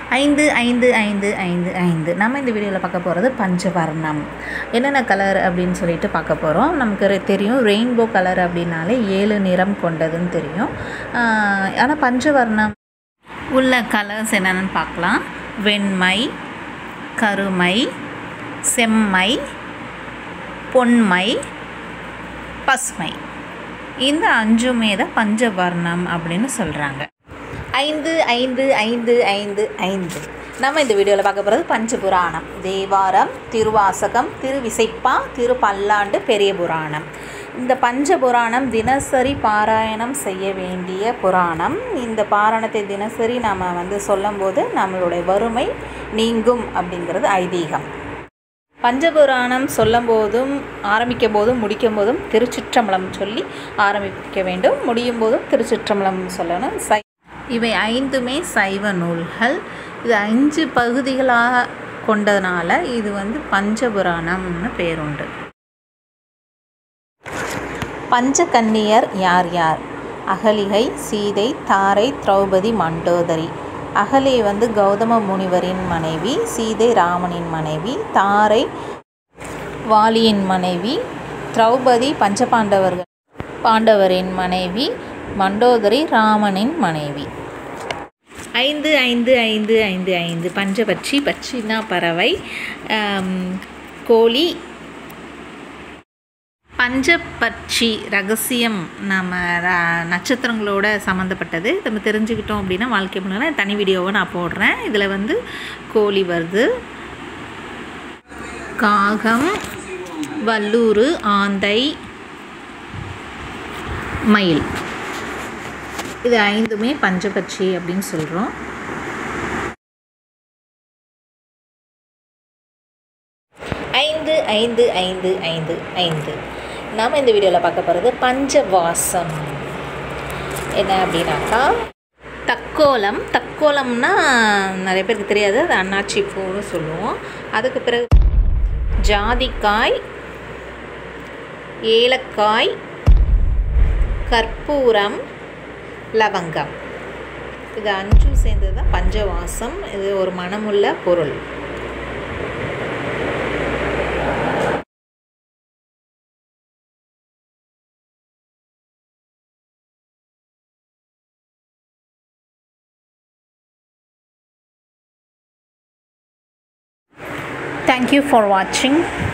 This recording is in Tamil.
ஐந்து ஐந்து ஐந்து ஐந்து ஐந்து நம்ம இந்த வீடியோவில் பார்க்க போகிறது பஞ்சவர்ணம் என்னென்ன கலர் அப்படின்னு சொல்லிட்டு பார்க்க போகிறோம் நமக்கு ரெ- தெரியும் ரெயின்போ கலர் அப்படின்னாலே ஏழு நிறம் கொண்டதுன்னு தெரியும் ஆனால் பஞ்சவர்ணம் உள்ள கலர்ஸ் என்னென்னு பார்க்கலாம் வெண்மை கருமை செம்மை பொன்மை பசுமை இந்த அஞ்சுமே தான் பஞ்சவர்ணம் அப்படின்னு சொல்கிறாங்க ஐந்து ஐந்து ஐந்து ஐந்து ஐந்து நம்ம இந்த வீடியோவில் பார்க்க போகிறது பஞ்சபுராணம் தேவாரம் திருவாசகம் திருவிசைப்பா திருப்பல்லாண்டு பெரிய புராணம் இந்த பஞ்சபுராணம் தினசரி பாராயணம் செய்ய வேண்டிய புராணம் இந்த பாராயணத்தை தினசரி நம்ம வந்து சொல்லும்போது நம்மளுடைய வறுமை நீங்கும் அப்படிங்கிறது ஐதீகம் பஞ்சபுராணம் சொல்லும் போதும் ஆரம்பிக்கும் போதும் முடிக்கும் போதும் திருச்சிற்றம்பலம் சொல்லி ஆரம்பிக்க வேண்டும் முடியும் போதும் திருச்சிற்றம்பலம் சொல்லணும் சை இவை ஐந்துமே சைவ நூல்கள் இது அஞ்சு பகுதிகளாக கொண்டதுனால இது வந்து பஞ்சபுராணம்னு பேருண்டு பஞ்சகன்னியர் யார் யார் அகலிகை சீதை தாரை திரௌபதி மண்டோதரி அகலி வந்து கௌதம முனிவரின் மனைவி சீதை ராமனின் மனைவி தாரை வாலியின் மனைவி திரௌபதி பஞ்சபாண்டவர்கள் பாண்டவரின் மனைவி மண்டோதரி ராமனின் மனைவி ஐந்து ஐந்து ஐந்து ஐந்து ஐந்து பஞ்சபட்சி பட்சினா பறவை ஆம், கோழி பஞ்சபட்சி ரகசியம் நம்ம ர- நட்சத்திரங்களோட சம்மந்தப்பட்டது நம்ம தெரிஞ்சுக்கிட்டோம் அப்படின்னா வாழ்க்கை முன்னாடி தனி வீடியோவை நான் போடுறேன் இதில் வந்து கோழி வருது காகம் வல்லூர் ஆந்தை மயில் இது ஐந்துமே பஞ்சபட்சி அப்படின்னு சொல்கிறோம் ஐந்து ஐந்து ஐந்து ஐந்து ஐந்து நாம் இந்த வீடியோவில் பார்க்க போகிறது பஞ்சவாசம் என்ன அப்படின்னாக்கா தக்கோலம் தக்கோலம்னா நிறைய பேருக்கு தெரியாது அது அன்னாச்சி பூன்னு சொல்லுவோம் அதுக்கு பிறகு ஜாதிக்காய் ஏலக்காய் கற்பூரம் லவங்கம் இது அஞ்சும் சேர்ந்தது தான் பஞ்சவாசம் இது ஒரு மணமுள்ள பொருள் Thank you for watching.